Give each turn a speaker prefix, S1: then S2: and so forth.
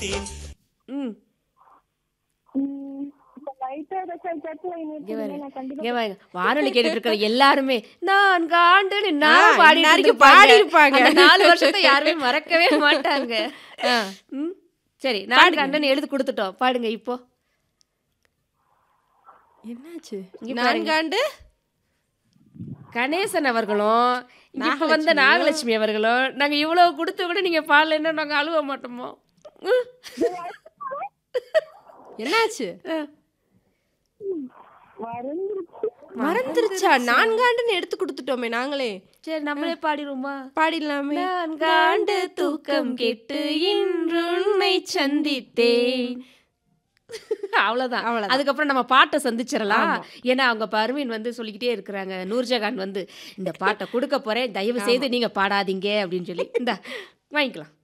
S1: விட்டேன்
S2: ம்
S3: ம், இப்ப light ஆ ஏதாச்சும் தட்டுல இனிமே
S2: இங்க பாருங்க
S3: நான் கண்டிப்பா
S2: இங்க பாருங்க வானொலி கேட்டுட்டு இருக்கிற எல்லாருமே நான்கு ஆண்டுன்னு
S4: ஆ,
S2: நான் பாடி
S4: இந்நேரத்துக்கு பாடியிருப்பாங்க.
S2: நாலு வருஷத்தை யாருமே மறக்கவே மாட்டாங்க
S4: ஆ.
S2: ம் சரி நான்கு ஆண்டுன்னு எழுதி கொடுத்துட்டோம் பாடுங்க இப்போ
S4: என்னாச்சு
S2: இங்க பாருங்க.
S4: நான்காண்டு
S2: கணேசன் அவர்களும் இப்ப வந்த நாகலட்சுமி அவர்களும் நாங்க இவ்வளவு கொடுத்து கூட நீங்க பாடலைன்னா நாங்க அழுவ மாட்டோமோ ம்.
S4: என்னாச்சு
S3: மறந்துருச்சு
S4: மறந்துருச்சா நான்காண்டுன்னு எடுத்து கொடுத்துட்டோமே நாங்களே
S2: சரி நம்மளே பாடிடுவோமா
S4: பாடிடலாமே
S2: நான்காண்டு தூக்கம் கெட்டு இன்று உன்னை சந்தித்தேன் அவ்வளவுதான்
S4: அவ்வளவுதான்.
S2: அதுக்கப்புறம் நம்ம பாட்டை சந்திச்சிடலாம் ஏன்னா அவங்க பர்வீன் வந்து சொல்லிக்கிட்டே இருக்கிறாங்க நூர்ஜஹான் வந்து இந்த பாட்டை கொடுக்க போறேன் தயவு செய்து நீங்க பாடாதீங்க அப்படின்னு சொல்லி இந்த வாங்கிக்கலாம்